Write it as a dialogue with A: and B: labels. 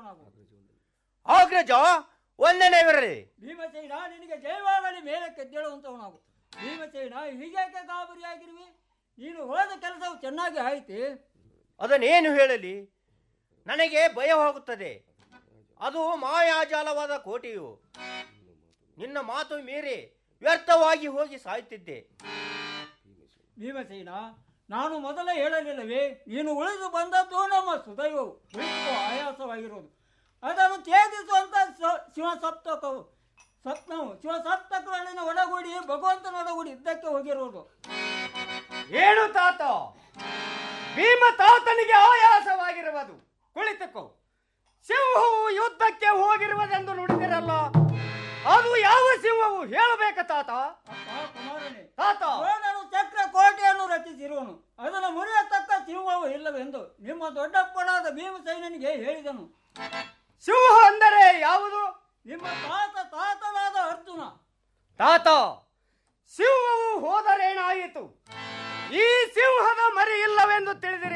A: ಬಂದವನಾಗು
B: ಅಗ್ರಜ ಒಂದನೇ ವಿರಲಿ
A: ಭೀಮಸೇನ ನಿನಗೆ ಜಯವಾಗಲಿ ಮೇಲೆ ಕೆದ್ದೇಳುವಂತವನಾಗು ಭೀಮಸೇನ ಹೀಗೇಕೆ ಗಾಬರಿಯಾಗಿರುವಿ ನೀನು ಹೋದ ಕೆಲಸವು ಚೆನ್ನಾಗಿ ಆಯ್ತು
B: ಅದನ್ನೇನು ಹೇಳಲಿ ನನಗೆ ಭಯವಾಗುತ್ತದೆ ಅದು ಮಾಯಾಜಾಲವಾದ ಕೋಟೆಯು ನಿನ್ನ ಮಾತು ಮೀರಿ ವ್ಯರ್ಥವಾಗಿ ಹೋಗಿ ಸಾಯುತ್ತಿದ್ದೆ
A: ಭೀಮಸೇನ ನಾನು ಮೊದಲೇ ಹೇಳಲಿಲ್ಲವೇ ನೀನು ಉಳಿದು ಬಂದದ್ದು ನಮ್ಮ ಸುದೈವವು ಉಳಿದು ಆಯಾಸವಾಗಿರೋದು ಅದನ್ನು ಛೇದಿಸುವಂತ ಸ- ಶಿವ ಸಪ್ತಕವು ಸಪ್ತವು ಶಿವ ಸಪ್ತಕಗಳನ್ನು ಒಳಗೂಡಿ ಭಗವಂತನೊಳಗೂಡಿ ಯುದ್ಧಕ್ಕೆ ಹೋಗಿರುವುದು
B: ಏನು ತಾತ ಭೀಮ ತಾತನಿಗೆ ಆಯಾಸವಾಗಿರುವುದು ಕುಳಿತುಕೋ ಸಿಂಹವು ಯುದ್ಧಕ್ಕೆ ಹೋಗಿರುವುದೆಂದು ನುಡಿದಿರಲ್ಲ ಅದು ಯಾವ ಸಿಂಹವು ಹೇಳಬೇಕ ತಾತ
A: ಕುಮಾರನೇ
B: ತಾತ
A: ದ್ರೋಣನು ಚಕ್ರ ಕೋಟೆಯನ್ನು ರಚಿಸಿರುವನು ಅದನ್ನು ಮುರಿಯತಕ್ಕ ಸಿಂಹವು ಇಲ್ಲವೆಂದು ನಿಮ್ಮ ದೊಡ್ಡಪ್ಪನಾದ ಭೀಮಸೈನಿಗೆ ಹೇಳಿದನು
B: ಸಿಂಹ ಅಂದರೆ ಯಾವುದು
A: ನಿಮ್ಮ ತಾತ ತಾತನಾದ ಅರ್ಜುನ
B: ತಾತ ಸಿಂಹವು ಹೋದರೇನಾಯಿತು ಈ ಸಿಂಹದ ಮರಿ ಇಲ್ಲವೆಂದು ತಿಳಿದಿರ